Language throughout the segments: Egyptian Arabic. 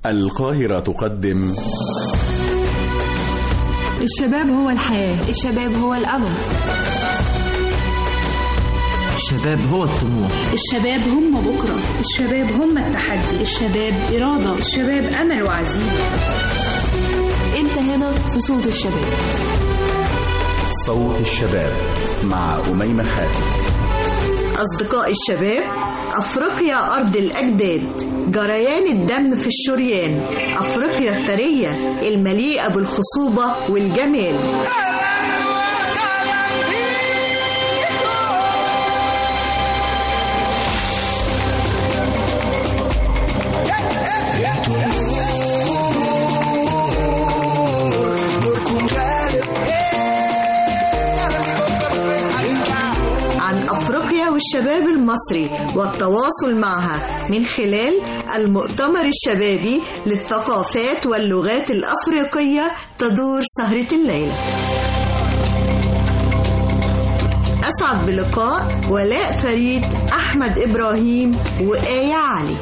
القاهرة تقدم الشباب هو الحياة الشباب هو الأمل الشباب هو الطموح الشباب هم بكرة الشباب هم التحدي الشباب إرادة الشباب أمل وعزيمة أنت هنا في صوت الشباب صوت الشباب مع أميمة حاتم أصدقاء الشباب أفريقيا أرض الأجداد جريان الدم في الشريان أفريقيا الثرية المليئة بالخصوبة والجمال عن أفريقيا والشباب المصري والتواصل معها من خلال المؤتمر الشبابي للثقافات واللغات الأفريقية تدور سهرة الليلة أسعد بلقاء ولاء فريد أحمد إبراهيم وآية علي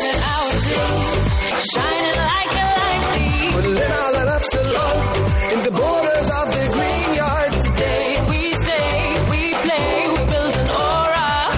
كلنا على نفس الأرض in the borders of the green yard Today we stay, we play, we build an aura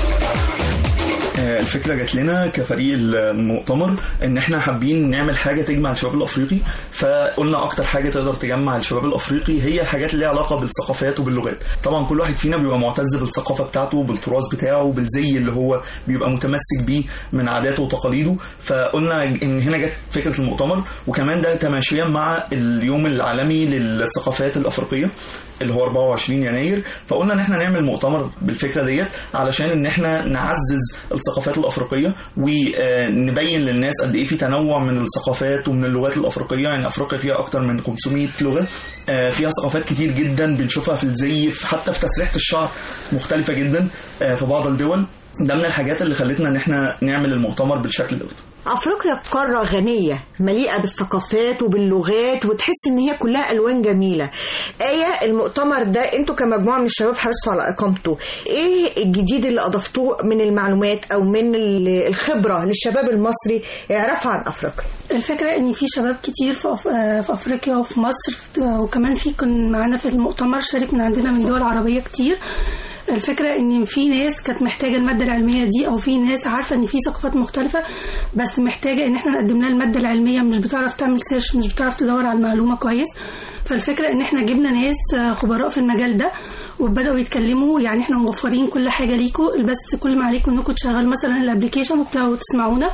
آه، الفكرة جات لنا كفريق المؤتمر ان احنا حابين نعمل حاجة تجمع الشباب الافريقي فقلنا اكتر حاجة تقدر تجمع الشباب الافريقي هي الحاجات اللي ليها علاقة بالثقافات وباللغات طبعا كل واحد فينا بيبقى معتز بالثقافة بتاعته بالتراث بتاعه بالزي اللي هو بيبقى متمسك بيه من عاداته وتقاليده فقلنا ان هنا جت فكرة المؤتمر وكمان ده تماشيا مع اليوم العالمي للثقافات الافريقية اللي هو 24 يناير فقلنا ان احنا نعمل مؤتمر بالفكره ديت علشان ان احنا نعزز الثقافات الافريقيه ونبين للناس قد ايه في تنوع من الثقافات ومن اللغات الافريقيه يعني افريقيا فيها اكتر من 500 لغه آه، فيها ثقافات كتير جدا بنشوفها في الزي في- حتى في تسريحه الشعر مختلفه جدا آه، في بعض الدول ده من الحاجات اللي خلتنا ان احنا نعمل المؤتمر بالشكل دوت أفريقيا قارة غنية مليئة بالثقافات وباللغات وتحس إن هي كلها ألوان جميلة آية المؤتمر ده أنتوا كمجموعة من الشباب حرصتوا على إقامته إيه الجديد اللي أضفتوه من المعلومات أو من ال- الخبرة للشباب المصري يعرفها عن أفريقيا الفكرة ان في شباب كتير في, أف... آه، في افريقيا وفي مصر وكمان في كان معانا في المؤتمر شارك من عندنا من دول عربية كتير الفكرة ان في ناس كانت محتاجة المادة العلمية دي او في ناس عارفة ان في ثقافات مختلفة بس محتاجة ان احنا نقدم لها المادة العلمية مش بتعرف تعمل سيرش مش بتعرف تدور على المعلومة كويس فالفكرة ان احنا جبنا ناس آه، خبراء في المجال ده وبدأوا يتكلموا يعني احنا موفرين كل حاجة ليكم بس كل ما عليكم انكم تشغلوا مثلا الابلكيشن وبتاعوا تسمعونا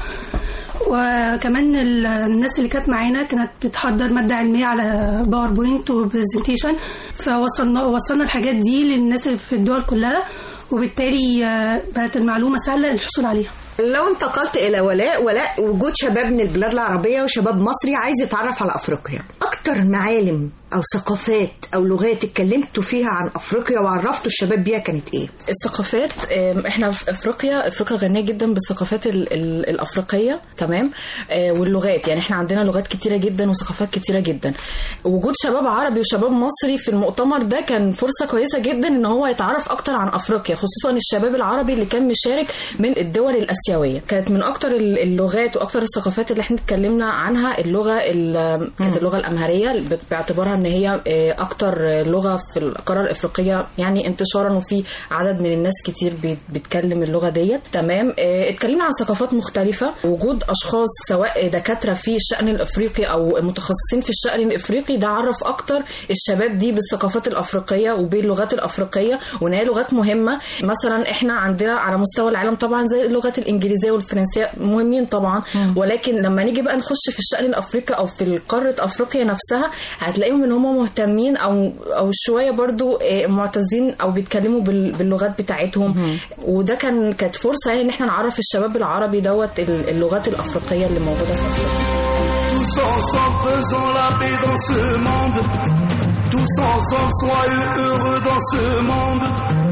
وكمان ال- الناس اللي كانت معانا كانت بتحضر ماده علميه على باوربوينت وبرزنتيشن فوصلنا وصلنا الحاجات دي للناس اللي في الدول كلها وبالتالي آه، بقت المعلومه سهله الحصول عليها لو انتقلت إلى ولاء ولاء وجود شباب من البلاد العربية وشباب مصري عايز يتعرف على أفريقيا أكتر معالم أو ثقافات أو لغات اتكلمتوا فيها عن أفريقيا وعرفتوا الشباب بيها كانت إيه؟ الثقافات آم، احنا في افريقيا افريقيا غنيه جدا بالثقافات ال- ال- الافريقيه تمام آه، واللغات يعني احنا عندنا لغات كتيره جدا وثقافات كتيره جدا وجود شباب عربي وشباب مصري في المؤتمر ده كان فرصه كويسه جدا ان هو يتعرف اكتر عن افريقيا خصوصا الشباب العربي اللي كان مشارك من الدول الاسيويه كانت من اكتر ال- اللغات واكتر الثقافات اللي احنا اتكلمنا عنها اللغه ال- كانت اللغه الامهريه باعتبارها ان هي آه، اكتر لغه في القاره الافريقيه يعني انتشارا وفي عدد من الناس كتير بيت- بيتكلم اللغه ديت تمام آه، اتكلمنا عن ثقافات مختلفه وجود اشخاص سواء دكاتره في الشان الافريقي او متخصصين في الشان الافريقي ده عرف اكتر الشباب دي بالثقافات الافريقيه وباللغات الافريقيه وان هي لغات مهمه مثلا احنا عندنا على مستوى العالم طبعا زي اللغات الانجليزيه والفرنسيه مهمين طبعا ولكن لما نيجي بقى نخش في الشان الافريقي او في قاره افريقيا نفسها هتلاقيهم ان هم مهتمين او او شويه برضو آه، معتزين او بيتكلموا بال- باللغات بتاعتهم وده كان كانت فرصه يعني ان احنا نعرف الشباب العربي دوت ال- اللغات الافريقيه اللي موجوده في افريقيا Tous ensemble faisons la paix dans ce monde Tous ensemble soyez heureux dans ce monde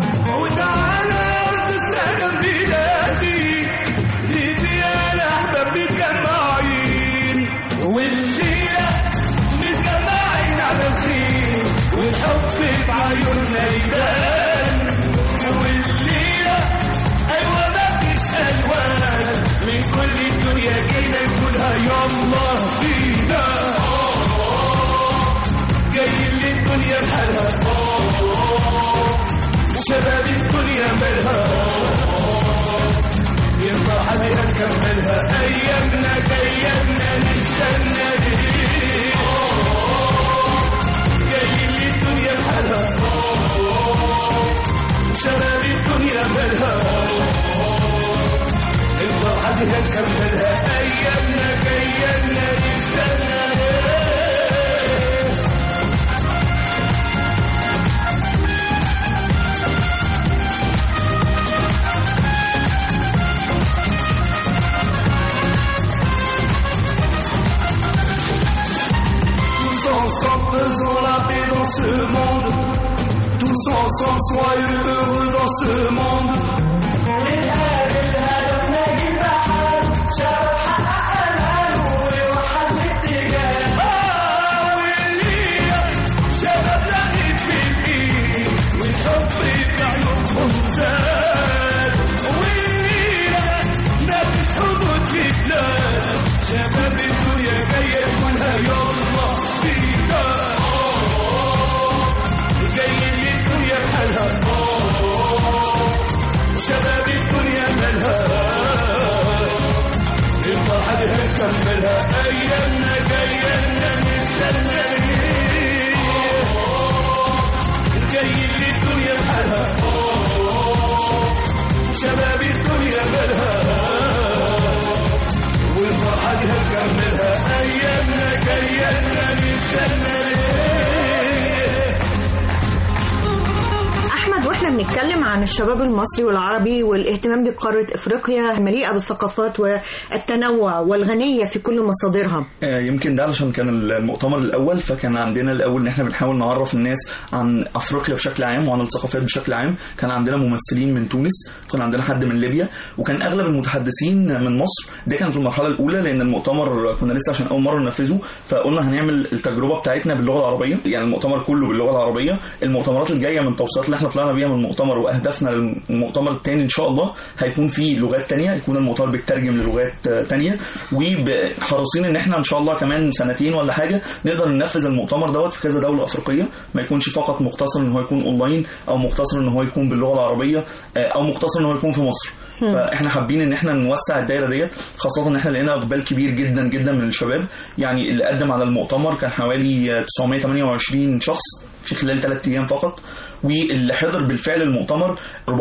وتعالى تسلم بلادي ليبيا الأحباب متجمعين والليلة متجمعين على الخير والحب في عيوننا يبان والليلة أيوة مفيش ألوان من كل الدنيا جينا نقولها يوم الله فينا جايين للدنيا بحالها شباب الدنيا مالها يلا حبيبي نكملها ايامنا جايامنا نستنى ليه جايين للدنيا بحالها شباب الدنيا مالها الفرحة دي هنكملها أيامنا جايامنا نستنى Tous ensemble faisons la paix dans ce monde. Tous ensemble soyons heureux dans ce monde. شباب الدنيا جاية كلها يلا فينا جايين للدنيا بحالها شباب الدنيا مالها الفرحة دي هنكملها أيامنا جاية نستنى جايين للدنيا بحالها شباب الدنيا مالها والفرحة دي هنكملها أيامنا جاية نستنى احمد واحنا بنتكلم عن الشباب المصري والعربي والاهتمام بقاره افريقيا مليئه بالثقافات والتنوع والغنيه في كل مصادرها آه، يمكن ده علشان كان المؤتمر الاول فكان عندنا الاول ان احنا بنحاول نعرف الناس عن افريقيا بشكل عام وعن الثقافات بشكل عام كان عندنا ممثلين من تونس كان عندنا حد من ليبيا وكان اغلب المتحدثين من مصر ده كان في المرحله الاولى لان المؤتمر كنا لسه عشان اول مره ننفذه فقلنا هنعمل التجربه بتاعتنا باللغه العربيه يعني المؤتمر كله باللغه العربيه المؤتمرات الجايه من التوصيات اللي احنا طلعنا بيها من المؤتمر واهدافنا للمؤتمر الثاني ان شاء الله هيكون فيه لغات تانية يكون المؤتمر بيترجم للغات آه، تانية وحريصين ان احنا ان شاء الله كمان سنتين ولا حاجه نقدر ننفذ المؤتمر دوت في كذا دوله افريقيه ما يكونش فقط مقتصر ان هو يكون اونلاين او مقتصر ان هو يكون باللغه العربيه آه، او مقتصر ان هو يكون في مصر فاحنا حابين ان احنا نوسع الدايره ديت خاصه ان احنا لقينا اقبال كبير جدا جدا من الشباب يعني اللي قدم على المؤتمر كان حوالي 928 شخص في خلال ثلاث ايام فقط واللي حضر بالفعل المؤتمر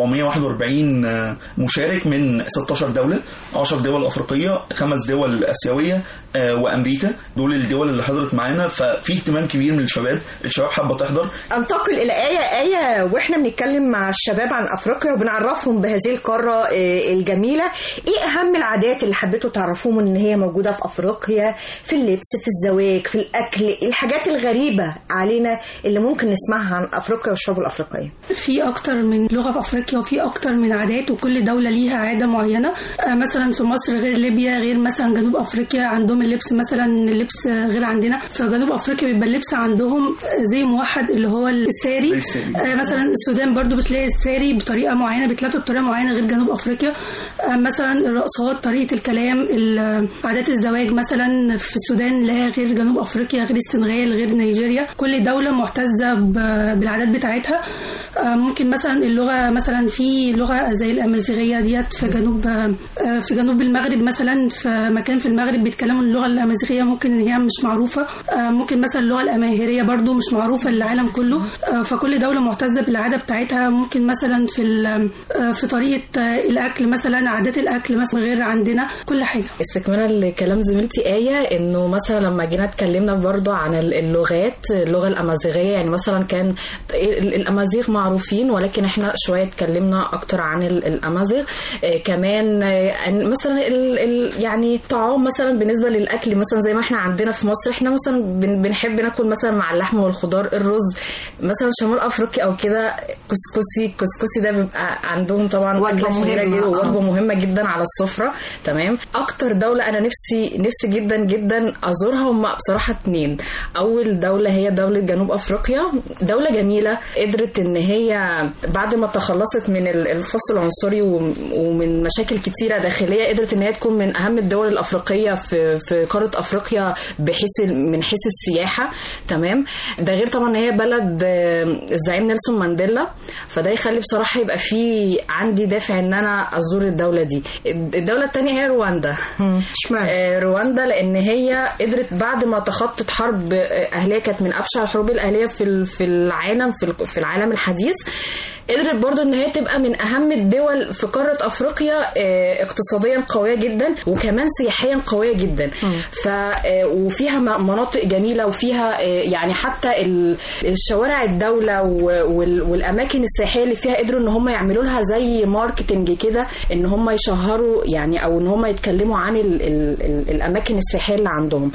441 مشارك من 16 دوله 10 دول افريقيه خمس دول اسيويه آه، وامريكا دول الدول اللي حضرت معانا ففي اهتمام كبير من الشباب الشباب حابه تحضر انتقل الى ايه ايه واحنا بنتكلم مع الشباب عن افريقيا وبنعرفهم بهذه القاره آه، الجميله ايه اهم العادات اللي حبيتوا تعرفوهم ان هي موجوده في افريقيا في اللبس في الزواج في الاكل الحاجات الغريبه علينا اللي ممكن نسمعها عن افريقيا والشعوب الافريقيه في اكتر من لغه في افريقيا وفي اكتر من عادات وكل دوله ليها عاده معينه آه، مثلا في مصر غير ليبيا غير مثلا جنوب افريقيا عندهم اللبس مثلا اللبس غير عندنا في جنوب افريقيا بيبقى اللبس عندهم زي موحد اللي هو الساري زي الساري. آه، مثلا السودان برضو بتلاقي الساري بطريقه معينه بيتلف بطريقه معينه غير جنوب افريقيا آه، مثلا الرقصات طريقه الكلام ال- عادات الزواج مثلا في السودان لا غير جنوب افريقيا غير السنغال غير نيجيريا كل دوله معتزه ب- بالعادات بتاعتها آه، ممكن مثلا اللغه مثلا في لغه زي الامازيغيه ديت في جنوب آه، في جنوب المغرب مثلا في مكان في المغرب بيتكلموا اللغه الامازيغيه ممكن ان هي مش معروفه آه، ممكن مثلا اللغه الاماهيريه برضو مش معروفه للعالم كله آه، فكل دوله معتزه بالعاده بتاعتها ممكن مثلا في ال- آه، في طريقه آه، الاكل مثلا عادات الاكل مثلا غير عندنا كل حاجه استكمالا لكلام زميلتي آية إنه مثلا لما جينا اتكلمنا برضه عن ال- اللغات اللغة الأمازيغية يعني مثلا كان ال- الأمازيغ معروفين ولكن احنا شوية اتكلمنا أكتر عن ال- الأمازيغ آه، كمان آه، عن مثلا ال ال يعني الطعام مثلا بالنسبة للأكل مثلا زي ما احنا عندنا في مصر احنا مثلا بن- بنحب ناكل مثلا مع اللحمة والخضار الرز مثلا شمال أفريقيا أو كده كسكسي الكسكسي ده بيبقى عندهم طبعا وجبة أكلة شهيرة مهمة، جدا آه. ووجبة مهمة جدا على السفرة تمام اكتر دولة انا نفسي نفسي جدا جدا ازورها هم بصراحة اتنين اول دولة هي دولة جنوب افريقيا دولة جميلة قدرت ان هي بعد ما تخلصت من ال- الفصل العنصري وم- ومن مشاكل كتيرة داخلية قدرت ان هي تكون من اهم الدول الافريقية في في قاره افريقيا بحيث من حيث السياحه تمام ده غير طبعا ان هي بلد آه، الزعيم نيلسون مانديلا فده يخلي بصراحه يبقى في عندي دافع ان انا ازور الدوله دي الدوله الثانيه هي رواندا اشمعنى آه، رواندا لان هي قدرت بعد ما تخطت حرب آه، اهليه كانت من ابشع الحروب الاهليه في ال- في العالم في ال- في العالم الحديث قدرت برضو ان هي تبقى من اهم الدول في قاره افريقيا آه، اقتصاديا قويه جدا وكمان سياحيا قويه جدا ف آه، وفيها م- مناطق جميله وفيها آه، يعني حتى ال- الشوارع الدوله و- وال- والاماكن السياحيه اللي فيها قدروا ان هم يعملوا لها زي ماركتنج كده ان هم يشهروا يعني او ان هم يتكلموا عن ال ال ال الاماكن السياحيه اللي عندهم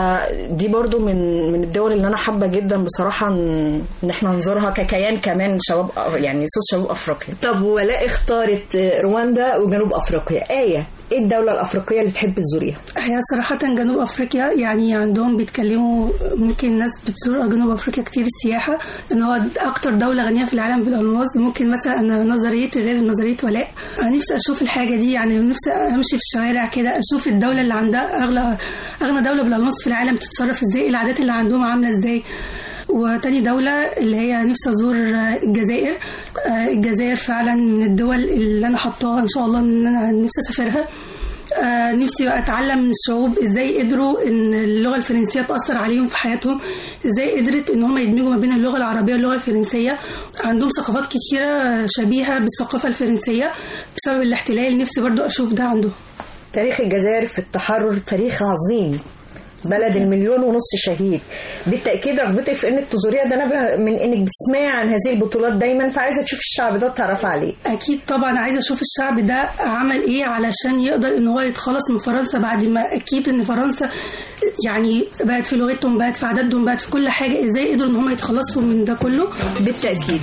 فدي برضو من من الدول اللي انا حابه جدا بصراحه ان إن احنا نزورها ككيان كمان شباب يعني صوت شباب افريقيا طب ولاء اختارت رواندا وجنوب افريقيا ايه ايه الدوله الافريقيه اللي تحب تزوريها هي صراحة جنوب أفريقيا يعني عندهم بيتكلموا ممكن الناس بتزور جنوب أفريقيا كتير السياحة إن هو أكتر دولة غنية في العالم بالألماس ممكن مثلا أنا نظريتي غير نظرية ولاء أنا نفسي أشوف الحاجة دي يعني نفسي أمشي في الشوارع كده أشوف الدولة اللي عندها أغلى أغنى دولة بالألماس في العالم تتصرف إزاي إيه العادات اللي عندهم عاملة إزاي وتاني دولة اللي هي نفسي أزور الجزائر آه، الجزائر فعلا من الدول اللي أنا حطاها إن شاء الله إن أنا نفسي أسافرها آه، نفسي اتعلم من الشعوب ازاي قدروا ان اللغه الفرنسيه تاثر عليهم في حياتهم ازاي قدرت ان هم يدمجوا ما بين اللغه العربيه واللغه الفرنسيه عندهم ثقافات كتيره شبيهه بالثقافه الفرنسيه بسبب الاحتلال نفسي برضو اشوف ده عندهم تاريخ الجزائر في التحرر تاريخ عظيم بلد المليون ونص شهيد بالتاكيد رغبتك في انك تزوريها ده نابع من انك بتسمعي عن هذه البطولات دايما فعايزه تشوفي الشعب ده وتعرفي عليه اكيد طبعا عايزه اشوف الشعب ده عمل ايه علشان يقدر ان هو يتخلص من فرنسا بعد ما اكيد ان فرنسا يعني بقت في لغتهم بقت في عاداتهم بقت في كل حاجه ازاي قدروا ان هم يتخلصوا من ده كله بالتاكيد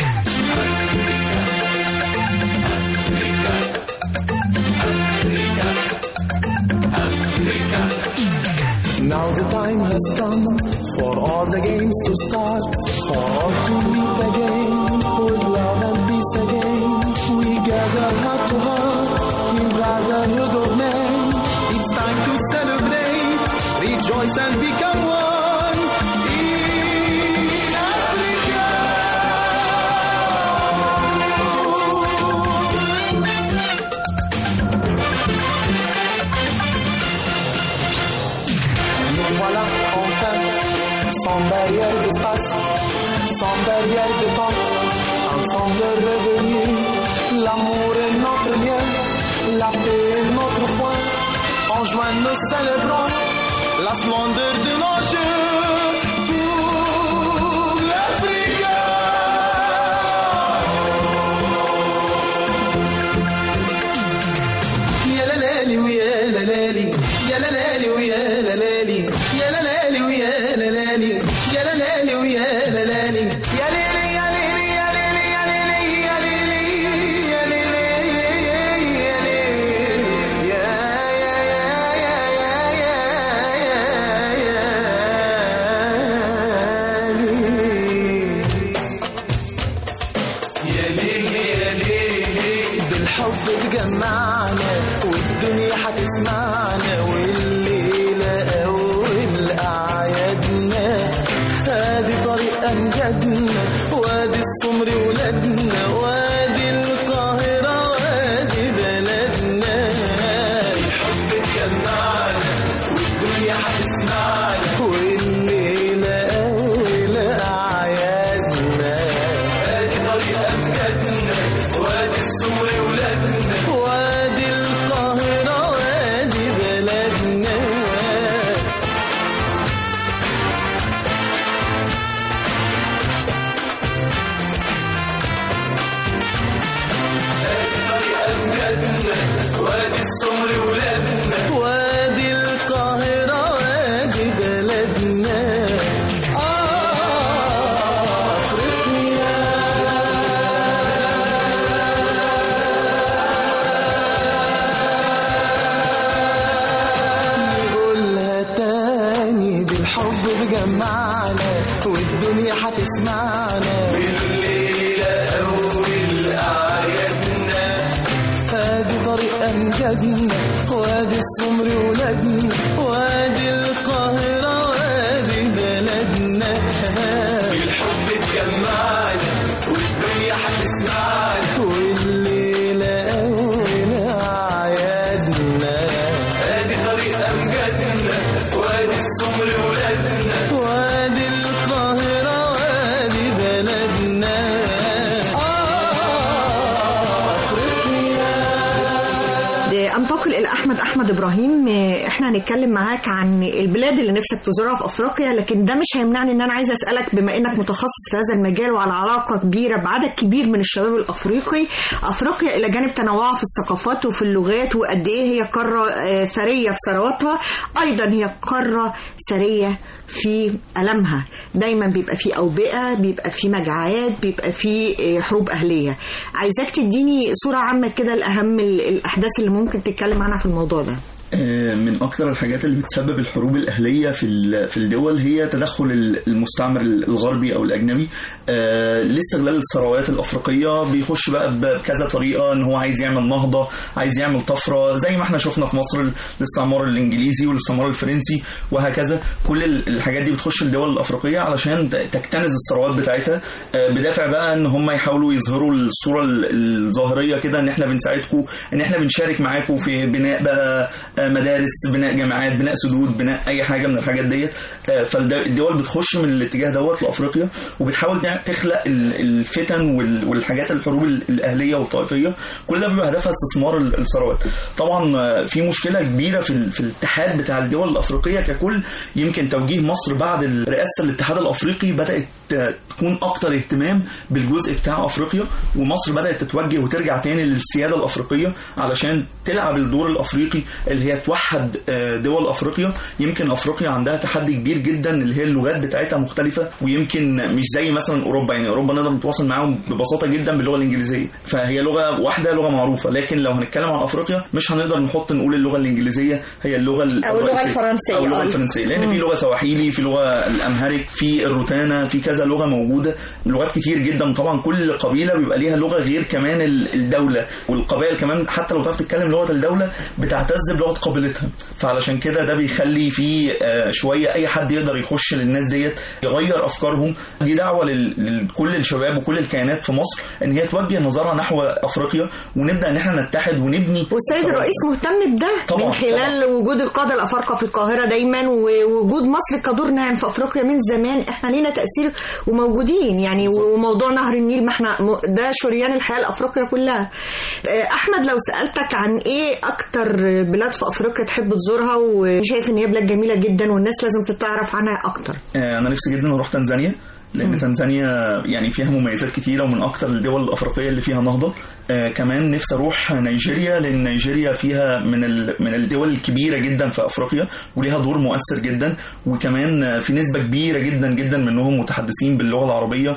Now the time has come for all the games to start, for all to meet again, with love and peace again. We gather heart to heart in brotherhood of men. It's time to celebrate, rejoice and become one. In Nous voilà enfin, sans barrière d'espace, sans barrière de temps, ensemble revenus. L'amour est notre lien, la paix est notre foi. En juin nous célébrons la splendeur de nos jeux. Pour l'Afrique. يا لالي ويا لالي يا لالي ويا لالي يا لالي ويا لالي يا لالي ويا لالي يا ليلي يا ليلي يا ليلي يا ليلي يا ليلي يا ليلي يا ليلي يا يا ليلي يا ليلي بالحب تجمعنا والدنيا هتسمعنا والليلة أول أعيادنا ادي طريق أمجادنا وادي السمر ولادنا وادي القاهرة وادي بلدنا الحب تجمعنا والدنيا هتسمعنا والليلة أول أعيادنا ادي طريق أمجادنا وادي السمر ولادنا وادي القاهرة وادي بلدنا وادي السمر ولادنا وادي القاهرة وادي بلدنا آه نقولها تاني بالحب بجمعنا والدنيا هتسمعنا بالليلة أول أعيادنا ادي طريق أمجادنا وادي السمر ولادنا وادي القاهرة وادي بلدنا بالحب اتجمعنا والدنيا هتسمعنا والليلة أول أعيادنا ادي طريق أمجادنا وادي السمر ولادنا وادي القاهرة وادي بلدنا انتقل الى احمد احمد ابراهيم آه، احنا هنتكلم معاك عن البلاد اللي نفسك تزورها في افريقيا لكن ده مش هيمنعني ان انا عايزه اسالك بما انك متخصص في هذا المجال وعلى علاقه كبيره بعدد كبير من الشباب الافريقي افريقيا الى جانب تنوعها في الثقافات وفي اللغات وقد ايه هي قاره آه، ثريه في ثرواتها ايضا هي قاره ثريه في ألمها دايما بيبقى في أوبئة بيبقى في مجاعات بيبقى في آه، حروب أهلية عايزاك تديني صورة عامة كده لأهم ال- الأحداث اللي ممكن تتكلم عنها في الموضوع ده آه، من اكتر الحاجات اللي بتسبب الحروب الاهليه في ال- في الدول هي تدخل ال- المستعمر الغربي او الاجنبي آه، لاستغلال الثروات الافريقيه بيخش بقى ب- بكذا طريقه ان هو عايز يعمل نهضه عايز يعمل طفره زي ما احنا شفنا في مصر الاستعمار الانجليزي والاستعمار الفرنسي وهكذا كل ال- الحاجات دي بتخش الدول الافريقيه علشان ت- تكتنز الثروات بتاعتها آه، بدافع بقى ان هم يحاولوا يظهروا الصوره ال- الظاهريه كده ان احنا بنساعدكم ان احنا بنشارك معاكم في بناء بقى آه، مدارس بناء جامعات بناء سدود بناء اي حاجه من الحاجات ديت آه، فالدول بتخش من الاتجاه دوت لافريقيا وبتحاول تع- تخلق ال- الفتن وال- والحاجات الحروب ال- الاهليه والطائفيه كل ده بيبقى هدفها استثمار ال- الثروات طبعا آه، في مشكله كبيره في ال- في الاتحاد بتاع الدول الافريقيه ككل يمكن توجيه مصر بعد رئاسه الاتحاد الافريقي بدات آه، تكون اكتر اهتمام بالجزء بتاع افريقيا ومصر بدات تتوجه وترجع تاني للسياده الافريقيه علشان تلعب الدور الافريقي اللي هي توحد آه، دول افريقيا يمكن افريقيا عندها تحدي كبير جدا اللي هي اللغات بتاعتها مختلفه ويمكن مش زي مثلا اوروبا يعني اوروبا نقدر نتواصل معاهم ببساطه جدا باللغه الانجليزيه فهي لغه واحده لغه معروفه لكن لو هنتكلم عن افريقيا مش هنقدر نحط نقول اللغه الانجليزيه هي اللغه ال- أو اللغة الرئيسية. الفرنسية، او اللغه آه. الفرنسيه لان في لغه سواحيلي في لغه الامهريك في الروتانا في كذا لغه موجوده لغات كتير جدا طبعا كل قبيله بيبقى ليها لغه غير كمان ال- الدوله والقبائل كمان حتى لو تعرف تتكلم لغه الدوله بتعتز بلغه قبيلتها فعلشان كده ده بيخلي في آه، شويه اي حد يقدر يخش للناس ديت يغير افكارهم دي دعوه لل- لكل الشباب وكل الكيانات في مصر ان هي توجه نظرها نحو افريقيا ونبدا ان احنا نتحد ونبني والسيد ثروات. الرئيس مهتم بده طبعاً، من خلال وجود القاده الافارقه في القاهره دايما ووجود مصر كدور ناعم في افريقيا من زمان احنا لينا تاثير وموجودين يعني وموضوع نهر النيل ما احنا م- ده شريان الحياه لافريقيا كلها آه، احمد لو سالتك عن ايه اكتر بلاد في افريقيا تحب تزورها وشايف ان هي بلاد جميله جدا والناس لازم تتعرف عنها اكتر آه، انا نفسي جدا اروح تنزانيا لان تنزانيا يعني فيها مميزات كتيره ومن اكتر الدول الافريقيه اللي فيها نهضه آه كمان نفسي اروح نيجيريا لان نيجيريا فيها من ال- من الدول الكبيره جدا في افريقيا وليها دور مؤثر جدا وكمان آه، في نسبه كبيره جدا جدا منهم متحدثين باللغه العربيه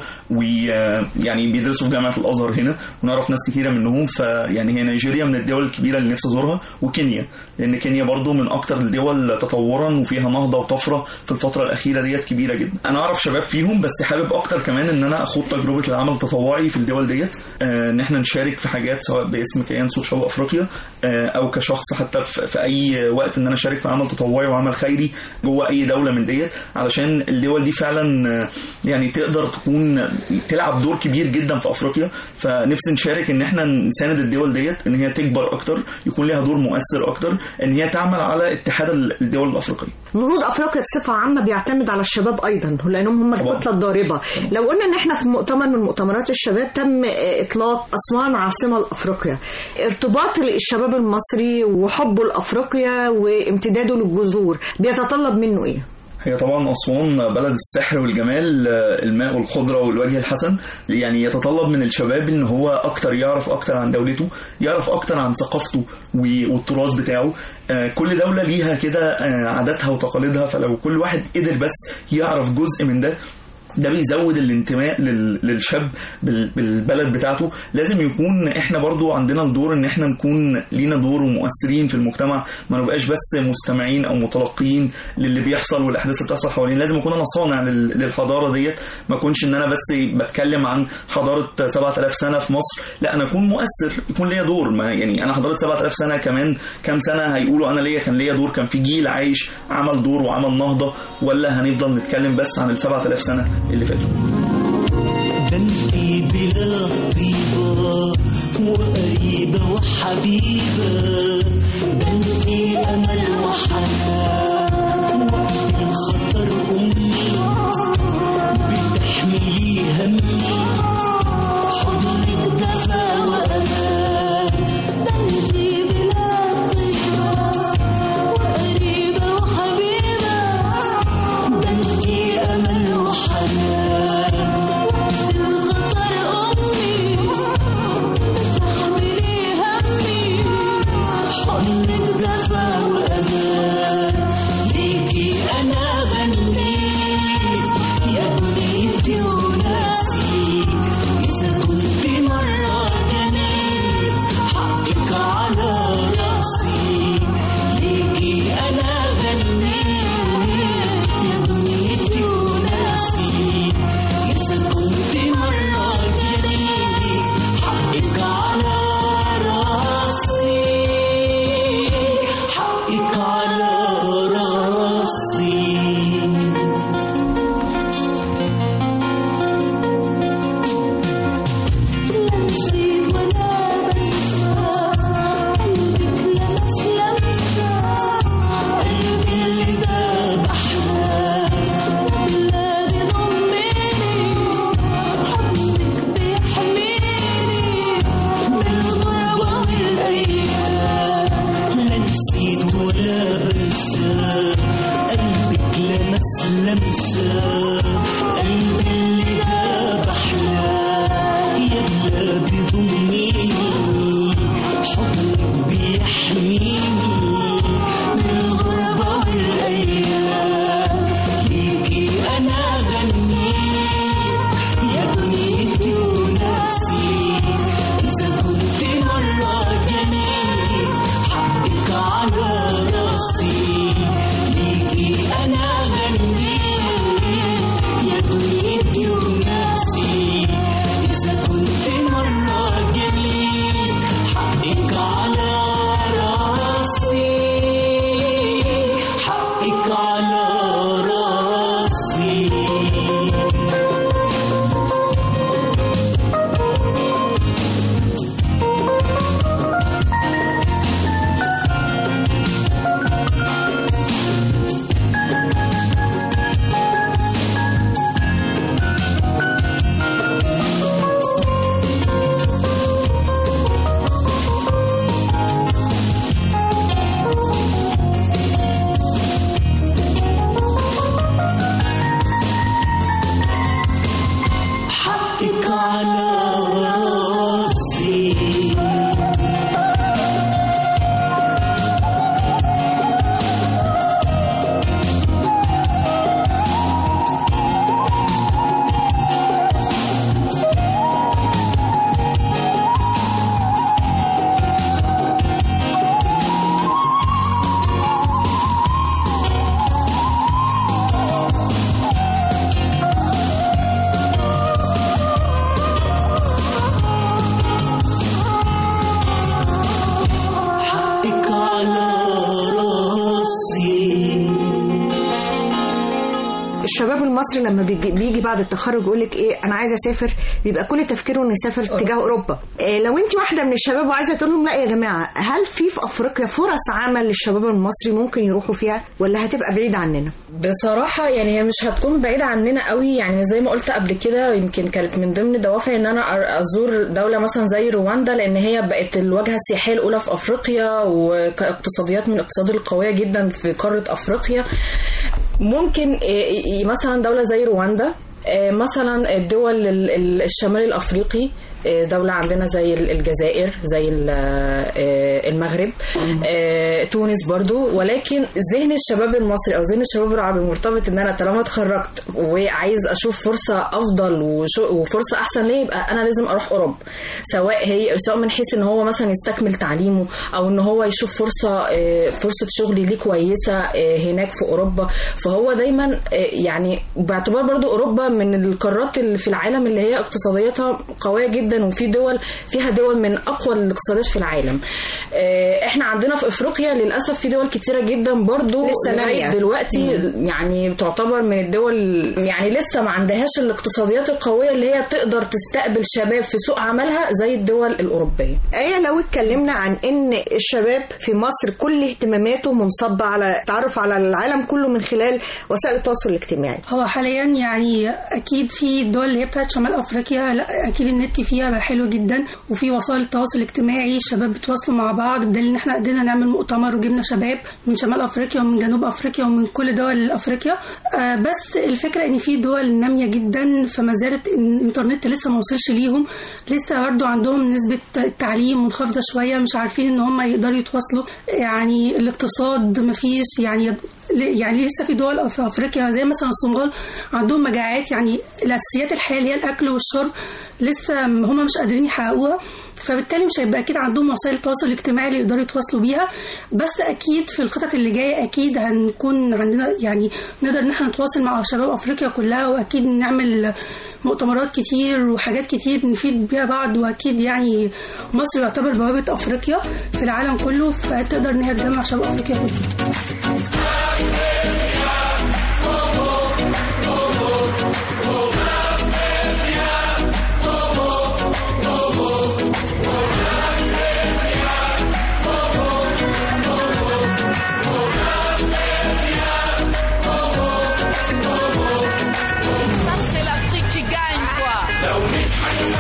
ويعني بيدرسوا في جامعه الازهر هنا ونعرف ناس كتيره منهم فيعني هي نيجيريا من الدول الكبيره اللي نفسي ازورها وكينيا لان كينيا برضو من اكتر الدول تطورا وفيها نهضه وطفره في الفتره الاخيره ديت كبيره جدا انا اعرف شباب فيهم بس حابب اكتر كمان ان انا اخوض تجربه العمل التطوعي في الدول ديت آه، ان احنا نشارك في حاجات سواء باسم كيان صوت شباب افريقيا آه، او كشخص حتى في في اي وقت ان انا اشارك في عمل تطوعي وعمل خيري جوه اي دوله من ديت علشان الدول دي فعلا آه، يعني تقدر تكون تلعب دور كبير جدا في افريقيا فنفسي نشارك ان احنا نساند الدول ديت ان هي تكبر اكتر يكون لها دور مؤثر اكتر ان هي تعمل على اتحاد الدول الافريقيه نهوض افريقيا بصفه عامه بيعتمد على الشباب ايضا لانهم هم طبعاً. الكتله الضاربه لو قلنا ان احنا في مؤتمر من مؤتمرات الشباب تم آه، اطلاق اسوان عاصمه لافريقيا ارتباط الشباب المصري وحبه لافريقيا وامتداده للجذور بيتطلب منه ايه هي طبعا أسوان بلد السحر والجمال آه، الماء والخضرة والوجه الحسن يعني يتطلب من الشباب ان هو اكتر يعرف اكتر عن دولته يعرف اكتر عن ثقافته و- والتراث بتاعه آه، كل دولة ليها كده آه، عاداتها وتقاليدها فلو كل واحد قدر بس يعرف جزء من ده ده بيزود الانتماء لل- للشاب بال- بالبلد بتاعته لازم يكون احنا برضو عندنا الدور ان احنا نكون لينا دور ومؤثرين في المجتمع ما نبقاش بس مستمعين او متلقيين للي بيحصل والاحداث اللي بتحصل حوالينا لازم اكون انا صانع لل- للحضاره ديت ما اكونش ان انا بس بتكلم عن حضاره 7000 سنه في مصر لا انا اكون مؤثر يكون ليا دور ما يعني انا حضاره 7000 سنه كمان كام سنه هيقولوا انا ليا كان ليا دور كان في جيل عايش عمل دور وعمل نهضه ولا هنفضل نتكلم بس عن ال 7000 سنه اللي فاتوا ده انتي بلاد طيبة وقريبة وحبيبة ده انتي أمل وحنان وقت الخطر أمي بتحملي همي حضنك دفا وأمان ده انتي بلاد طيبة وقريبة وحبيبة ده انتي أمل وحنان الخطر أمي بتحملي همي حضنك دفا وأمان ليكي أنا غنيت يا بنيتي وناسي إذا كنت مرة جنيت حقك على راسي ليكي أنا غنيت يا بنيتي وناسي إذا كنت مرة جنيت حقك على راسي حقك على راسي نسيت ولا بنسى قلبك لمس لمسة قلبي اللي داب أحلام وبلادي ضميني حضنك بيحميني من الغربة والأيام لا نسيت ولا بنسى قلبك لمس لمسة قلبي اللي داب أحلام يا بلادي ضميني حضنك بيحميني من الغربة والأيام ليكي أنا غنيت يا دنيتي وناسي إذا كنت مرة جنيت حقك على راسي ليكي أنا غنيت يا دنيتي وناسي إذا كنت مرة جنيت حقك على راسي حقك على راسي حقك على راسي حقك على راسي الشباب المصري لما بيجي, بيجي بعد التخرج يقول لك ايه انا عايز اسافر بيبقى كل تفكيره انه يسافر اتجاه اوروبا إيه لو انت واحده من الشباب وعايزه تقول لهم لا يا جماعه هل في في افريقيا فرص عمل للشباب المصري ممكن يروحوا فيها ولا هتبقى بعيده عننا بصراحة يعني هي مش هتكون بعيدة عننا قوي يعني زي ما قلت قبل كده يمكن كانت من ضمن دوافعي ان انا أر- ازور دولة مثلا زي رواندا لان هي بقت الواجهة السياحية الاولى في افريقيا وكاقتصاديات من الاقتصاد القوية جدا في قارة افريقيا ممكن إيه- إيه مثلا دولة زي رواندا آه، مثلا الدول ال- ال- الشمال الافريقي آه، دولة عندنا زي ال- الجزائر زي ال- آه، المغرب آه، تونس برضو ولكن ذهن الشباب المصري او ذهن الشباب العربي مرتبط ان انا طالما اتخرجت وعايز اشوف فرصة افضل وشو- وفرصة احسن ليا يبقى انا لازم اروح اوروبا سواء هي سواء من حيث ان هو مثلا يستكمل تعليمه او ان هو يشوف فرصة آه، فرصة شغل ليه كويسة آه، هناك في اوروبا فهو دايما آه، يعني باعتبار برضو اوروبا من القارات اللي في العالم اللي هي اقتصادياتها قوية جدا وفي دول فيها دول من اقوى الاقتصادات في العالم آه، احنا عندنا في افريقيا للاسف في دول كتيرة جدا برضو لسه لغاية نامية. دلوقتي يعني تعتبر من الدول يعني لسه ما عندهاش الاقتصاديات القوية اللي هي تقدر تستقبل شباب في سوق عملها زي الدول الأوروبية آية لو اتكلمنا عن ان الشباب في مصر كل اهتماماته منصبة على التعرف على العالم كله من خلال وسائل التواصل الاجتماعي هو حاليا يعني اكيد في الدول اللي هي بتاعت شمال افريقيا لا اكيد النت فيها بقى حلو جدا وفي وسائل التواصل الاجتماعي الشباب بيتواصلوا مع بعض بدليل ان احنا قدرنا نعمل مؤتمر وجبنا شباب من شمال افريقيا ومن جنوب افريقيا ومن كل دول افريقيا آه بس الفكره ان في دول ناميه جدا فما زالت إن الانترنت لسه ما وصلش ليهم لسه برضه عندهم نسبه التعليم منخفضه شويه مش عارفين ان هم يقدروا يتواصلوا يعني الاقتصاد ما فيش يعني يعني لسه في دول في افريقيا زي مثلا الصومال عندهم مجاعات يعني الاساسيات الحياه اللي هي الاكل والشرب لسه هم مش قادرين يحققوها فبالتالي مش هيبقى اكيد عندهم وسائل التواصل الاجتماعي اللي يقدروا يتواصلوا بيها بس اكيد في الخطط اللي جايه اكيد هنكون عندنا يعني نقدر ان احنا نتواصل مع شباب افريقيا كلها واكيد نعمل مؤتمرات كتير وحاجات كتير نفيد بيها بعض واكيد يعني مصر يعتبر بوابه افريقيا في العالم كله فتقدر ان هي تجمع شباب افريقيا كلها Ça, c'est l'Afrique qui gagne, quoi.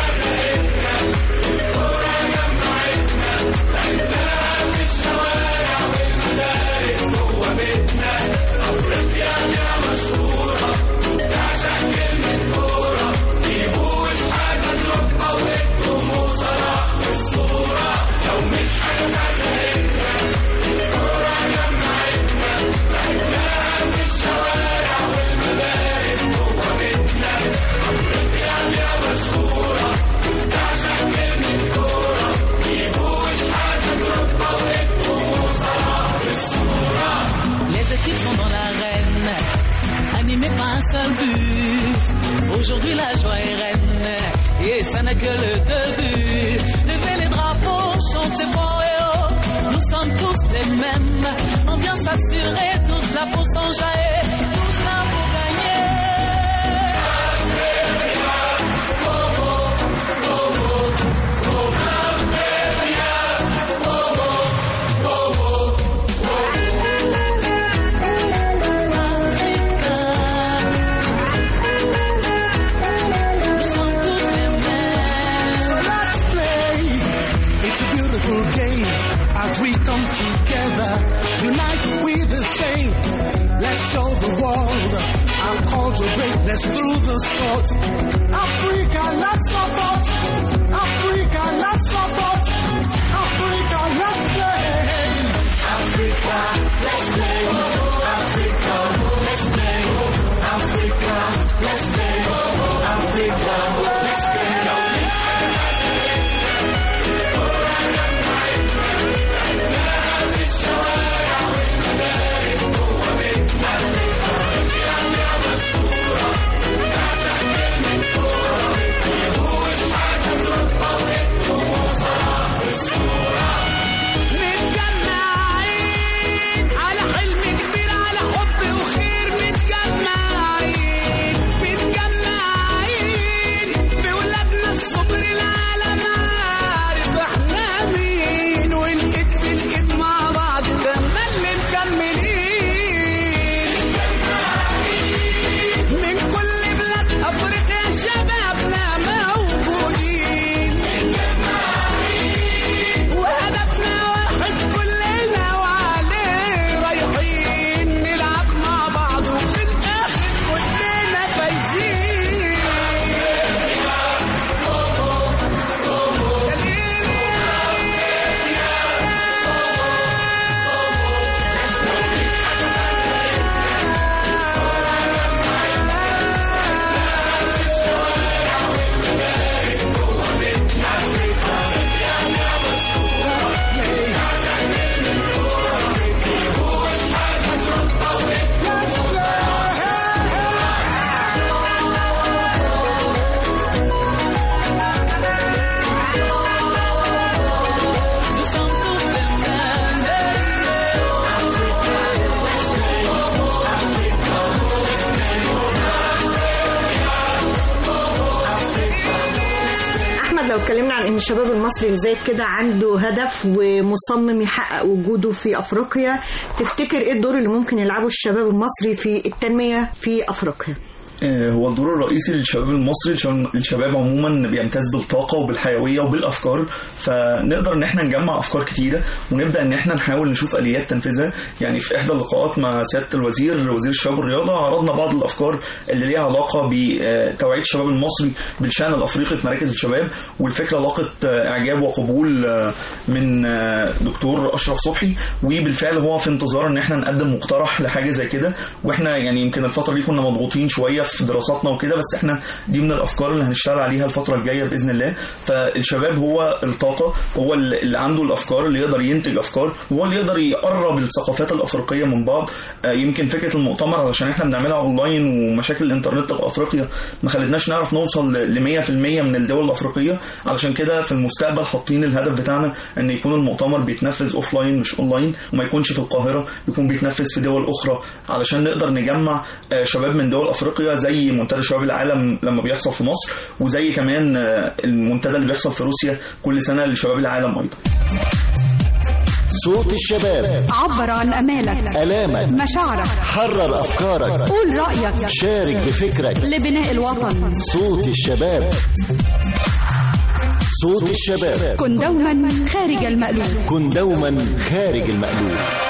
Les équipes sont dans l'arène, animées par un seul but. Aujourd'hui la joie est reine, et ça n'est que le début. Levez les drapeaux, chantez fort et haut. Nous sommes tous les mêmes, ambiance assurée, tous là pour s'enjailler, tous là pour gagner. Let's play. It's a beautiful game as we come together. Unite we the same. Let's show the world our cultural greatness through the sport. Africa, let's support. Africa, let's support. Africa, let's play. Africa, let's play. Africa, let's play. Africa, let's play. Africa, let's play. متجمعين على حلم لو اتكلمنا عن ان الشباب المصري اللي زي كده عنده هدف ومصمم يحقق وجوده في افريقيا تفتكر ايه الدور اللي ممكن يلعبه الشباب المصري في التنميه في افريقيا آه، هو الدور الرئيسي للشباب المصري الشباب- الشباب عموما بيمتاز بالطاقه وبالحيويه وبالافكار فنقدر ان احنا نجمع افكار كتيره ونبدا ان احنا نحاول نشوف اليات تنفيذها يعني في احدى اللقاءات مع سياده الوزير وزير الشباب والرياضه عرضنا بعض الافكار اللي ليها علاقه بتوعيه الشباب المصري بالشان الافريقي في مراكز الشباب والفكره لاقت آه، اعجاب وقبول آه، من آه، دكتور اشرف صبحي وبالفعل هو في انتظار ان احنا نقدم مقترح لحاجه زي كده واحنا يعني يمكن الفتره دي كنا مضغوطين شويه في دراساتنا وكده بس احنا دي من الافكار اللي هنشتغل عليها الفتره الجايه باذن الله فالشباب هو الطاقه هو اللي عنده الافكار اللي يقدر ينتج افكار وهو اللي يقدر يقرب الثقافات الافريقيه من بعض آه، يمكن فكره المؤتمر علشان احنا بنعملها اونلاين ومشاكل الانترنت في افريقيا ما خلتناش نعرف نوصل ل 100% من الدول الافريقيه علشان كده في المستقبل حاطين الهدف بتاعنا ان يكون المؤتمر بيتنفذ اوف لاين مش اونلاين وما يكونش في القاهره يكون بيتنفذ في دول اخرى علشان نقدر نجمع آه، شباب من دول افريقيا زي منتدى شباب العالم لما بيحصل في مصر وزي كمان آه، المنتدى اللي بيحصل في روسيا كل سنه لشباب العالم ايضا صوت الشباب عبر عن امالك آلامك مشاعرك حرر أفكارك قول رايك شارك بفكرك لبناء الوطن صوت الشباب صوت الشباب كن دوما خارج المألوف كن دوما خارج المألوف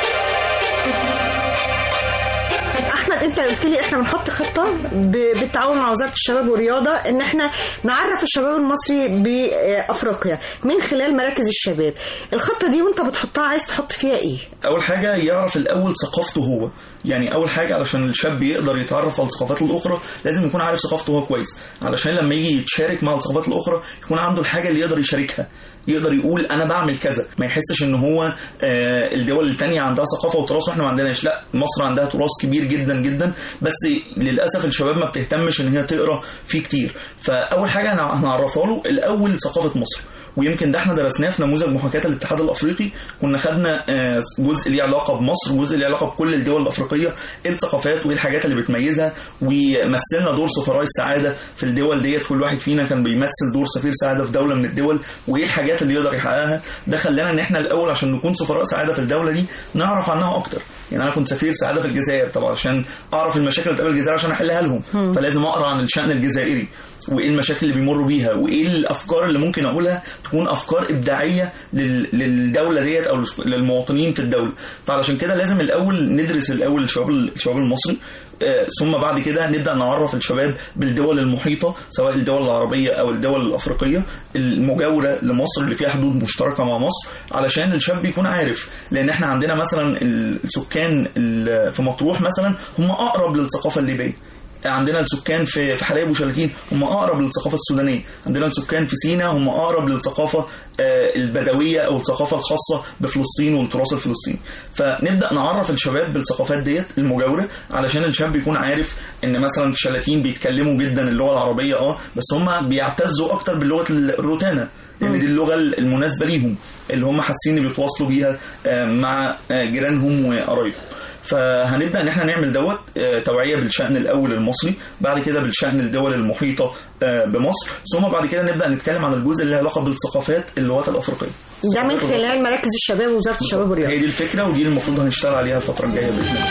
احمد انت قلت لي احنا بنحط خطه ب- بالتعاون مع وزاره الشباب والرياضه ان احنا نعرف الشباب المصري بافريقيا من خلال مراكز الشباب الخطه دي وانت بتحطها عايز تحط فيها ايه اول حاجه يعرف الاول ثقافته هو يعني اول حاجه علشان الشاب يقدر يتعرف على الثقافات الاخرى لازم يكون عارف ثقافته هو كويس علشان لما يجي يتشارك مع الثقافات الاخرى يكون عنده الحاجه اللي يقدر يشاركها يقدر يقول انا بعمل كذا ما يحسش ان هو آه، الدول التانية عندها ثقافه وتراث واحنا ما عندناش لا مصر عندها تراث كبير جدا جدا بس للاسف الشباب ما بتهتمش ان هي تقرا فيه كتير فاول حاجه هنع- هنعرفها له الاول ثقافه مصر ويمكن ده احنا درسناه في نموذج محاكاه الاتحاد الافريقي كنا خدنا آه، جزء ليه علاقه بمصر وجزء ليه علاقه بكل الدول الافريقيه ايه الثقافات وايه الحاجات اللي بتميزها ومثلنا دور سفراء السعاده في الدول ديت كل واحد فينا كان بيمثل دور سفير سعاده في دوله من الدول وايه الحاجات اللي يقدر يحققها ده خلانا ان احنا الاول عشان نكون سفراء سعاده في الدوله دي نعرف عنها اكتر يعني انا كنت سفير سعاده في الجزائر طبعا عشان اعرف المشاكل اللي بتقابل الجزائر عشان احلها لهم مم. فلازم اقرا عن الشان الجزائري وايه المشاكل اللي بيمروا بيها وايه الافكار اللي ممكن اقولها تكون افكار ابداعيه لل- للدوله ديت او للس- للمواطنين في الدوله فعلشان كده لازم الاول ندرس الاول الشباب الشباب المصري آه، ثم بعد كده نبدا نعرف الشباب بالدول المحيطه سواء الدول العربيه او الدول الافريقيه المجاوره لمصر اللي فيها حدود مشتركه مع مصر علشان الشاب يكون عارف لان احنا عندنا مثلا السكان ال- في مطروح مثلا هم اقرب للثقافه الليبيه عندنا السكان في في حلايب وشلاتين هم اقرب للثقافه السودانيه عندنا السكان في سيناء هم اقرب للثقافه آه، البدويه او الثقافه الخاصه بفلسطين والتراث الفلسطيني فنبدا نعرف الشباب بالثقافات ديت المجاوره علشان الشاب يكون عارف ان مثلا في شلاتين بيتكلموا جدا اللغه العربيه اه بس هم بيعتزوا اكتر باللغه الروتانا لان دي اللغه المناسبه ليهم اللي هم حاسين إن بيتواصلوا بيها آه، مع آه، جيرانهم وقرايبهم فهنبدا ان احنا نعمل دوت آه، توعيه بالشان الاول المصري بعد كده بالشان الدول المحيطه آه، بمصر ثم بعد كده نبدا نتكلم عن الجزء اللي له علاقه بالثقافات اللغات الافريقيه ده من خلال مراكز الشباب ووزاره الشباب والرياضه هي دي الفكره ودي المفروض هنشتغل عليها الفتره الجايه باذن الله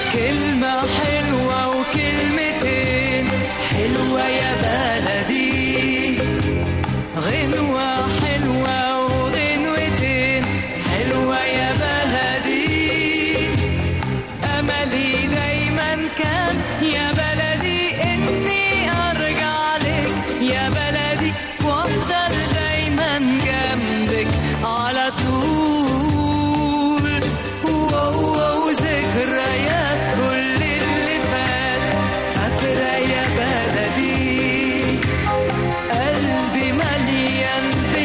كلمة حلوة وكلمتين حلوة يا بلدي غنوة حلوة وغنوتين حلوة يا بلدي أملي دايما كان يا بلدي إني أرجع لك يا بلدي وأفضل دايما جنبك على طول واو واو ذكريات كل اللي فات فاكرة يا بلدي قلبي مليان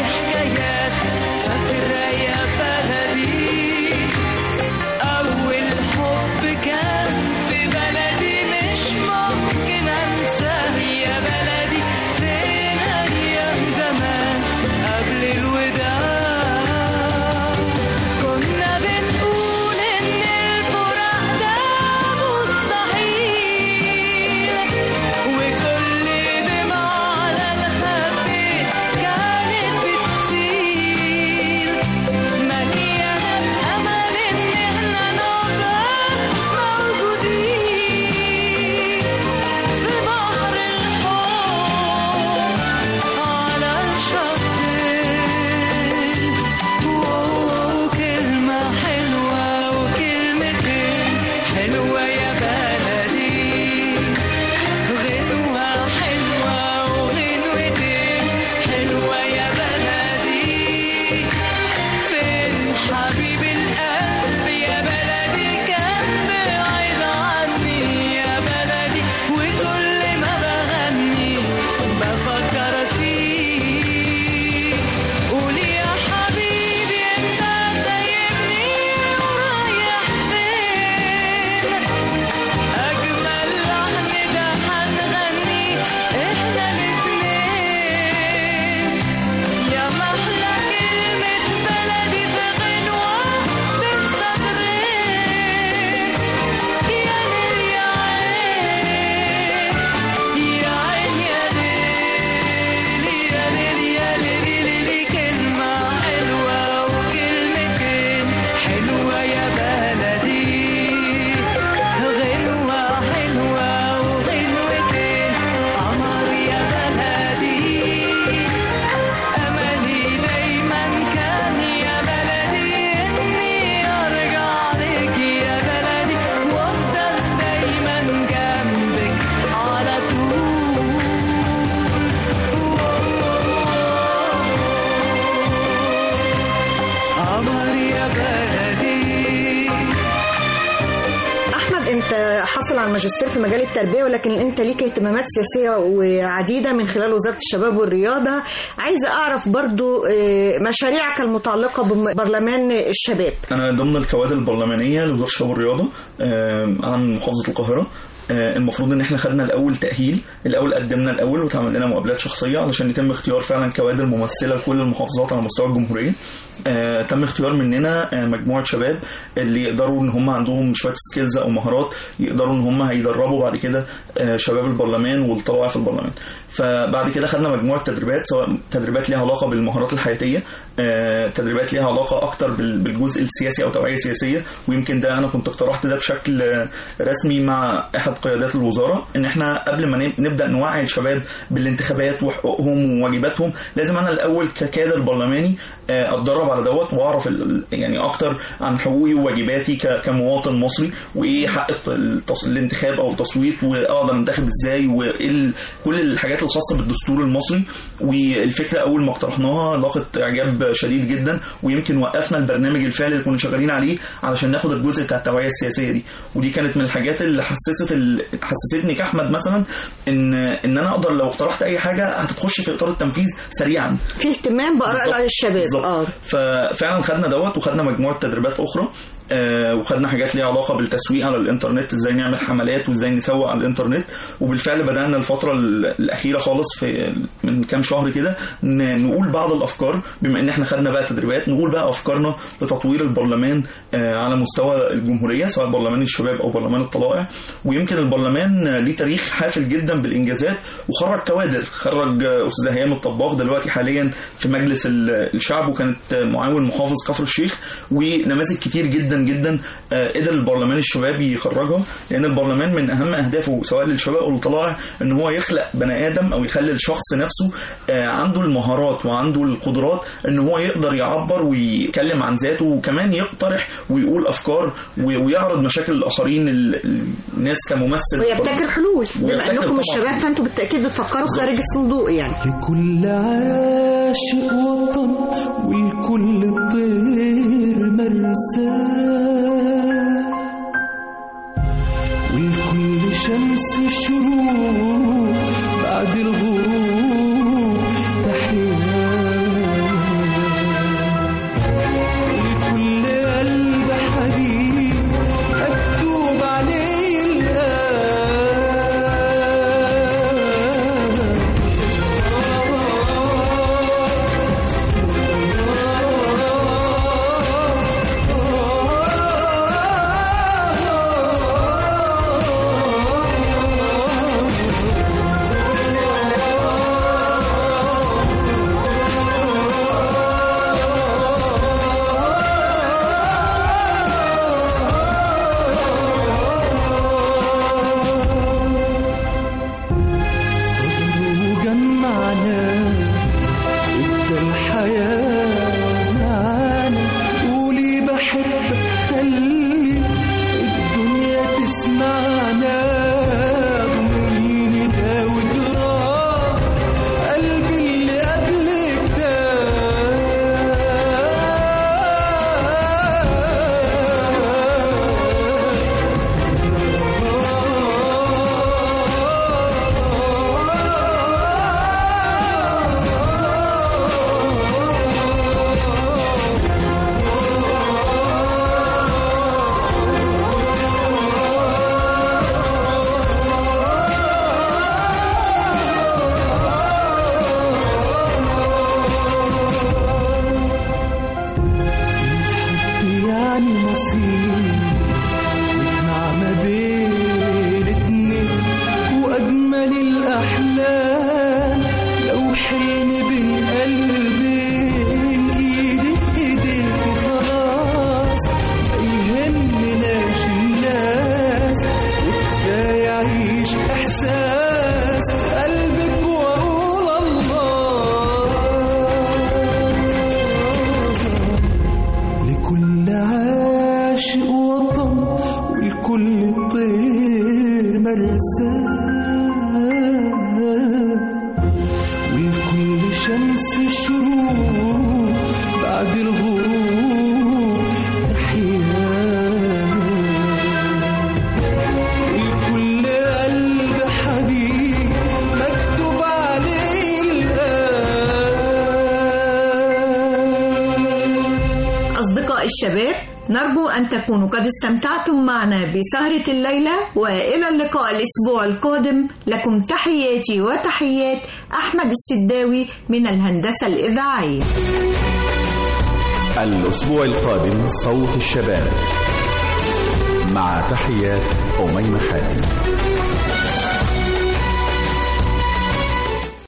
الماجستير في مجال التربيه ولكن انت ليك اهتمامات سياسيه وعديده من خلال وزاره الشباب والرياضه عايزه اعرف برضو آه، مشاريعك المتعلقه ببرلمان الشباب انا ضمن الكوادر البرلمانيه لوزاره الشباب والرياضه آم، عن محافظه القاهره آه، المفروض ان احنا خدنا الاول تاهيل الاول قدمنا الاول واتعمل لنا مقابلات شخصيه علشان يتم اختيار فعلا كوادر ممثله لكل المحافظات على مستوى الجمهوريه آه، تم اختيار مننا آه، مجموعه شباب اللي يقدروا ان هم عندهم شويه سكيلز او مهارات يقدروا ان هم هيدربوا بعد كده آه، شباب البرلمان والطلائع في البرلمان فبعد كده خدنا مجموعه تدريبات سواء تدريبات ليها علاقه بالمهارات الحياتيه آه، تدريبات ليها علاقه اكتر بال- بالجزء السياسي او توعيه سياسيه ويمكن ده انا كنت اقترحت ده بشكل آه، رسمي مع احد قيادات الوزاره ان احنا قبل ما نب- نبدا نوعي الشباب بالانتخابات وحقوقهم وواجباتهم لازم انا الاول ككادر برلماني آه، اتدرب على دوت واعرف ال- يعني اكتر عن حقوقي وواجباتي ك- كمواطن مصري وايه حق الت- التص- الانتخاب او التصويت واقدر انتخب ازاي وايه ال- كل الحاجات الخاصه بالدستور المصري والفكره اول ما اقترحناها لاقت اعجاب شديد جدا ويمكن وقفنا البرنامج الفعلي اللي كنا شغالين عليه علشان ناخد الجزء بتاع التوعيه السياسيه دي ودي كانت من الحاجات اللي حسست ال... حسستني كاحمد مثلا ان ان انا اقدر لو اقترحت اي حاجه هتخش في اطار التنفيذ سريعا في اهتمام باراء بالظبط. الشباب بالظبط. اه ففعلا خدنا دوت وخدنا مجموعه تدريبات اخرى آه وخدنا حاجات ليها علاقه بالتسويق على الانترنت ازاي نعمل حملات وازاي نسوق على الانترنت وبالفعل بدانا الفتره ال- الاخيره خالص في من كام شهر كده ن- نقول بعض الافكار بما ان احنا خدنا بقى تدريبات نقول بقى افكارنا لتطوير البرلمان آه على مستوى الجمهوريه سواء برلمان الشباب او برلمان الطلائع ويمكن البرلمان آه، ليه تاريخ حافل جدا بالانجازات وخرج كوادر خرج آه، استاذه هيام الطباخ دلوقتي حاليا في مجلس ال- الشعب وكانت آه، معاون محافظ كفر الشيخ ونماذج كتير جدا جدا آه، قدر البرلمان الشباب يخرجها لان البرلمان من اهم اهدافه سواء للشباب او للطلائع ان هو يخلق بني ادم او يخلي الشخص نفسه آه، عنده المهارات وعنده القدرات ان هو يقدر يعبر ويتكلم عن ذاته وكمان يقترح ويقول افكار و- ويعرض مشاكل الاخرين ال- ال- الناس كممثل ويبتكر حلول بما ويبتكر انكم طبعاً. الشباب فانتم بالتاكيد بتفكروا خارج الصندوق يعني لكل عاشق وطن والكل طير مرساه والكل شمس شروق بعد الغروب تحيا والكل قلب حبيب مكتوب عليه الآن وجمعنا ادى الحياة معانا قولي بحبك خلي الدنيا تسمعنا ضمنيني ده وجراح قلبي اللي قبلك يعني مصير نجمع ما بين اتنين واجمل الاحلام لو حلم بين قلبين ايدي في ايديك وخلاص ما يهمناش الناس وكفايه اعيش احساس قلبك واقول الله لكل عاشق وطن والكل طير مرساه والكل شمس شروق بعد الغروب تحيا والكل الشباب نرجو أن تكونوا قد استمتعتم معنا بسهرة الليلة وإلى اللقاء الأسبوع القادم لكم تحياتي وتحيات أحمد السداوي من الهندسة الإذاعية الأسبوع القادم صوت الشباب مع تحيات أميمة حاتم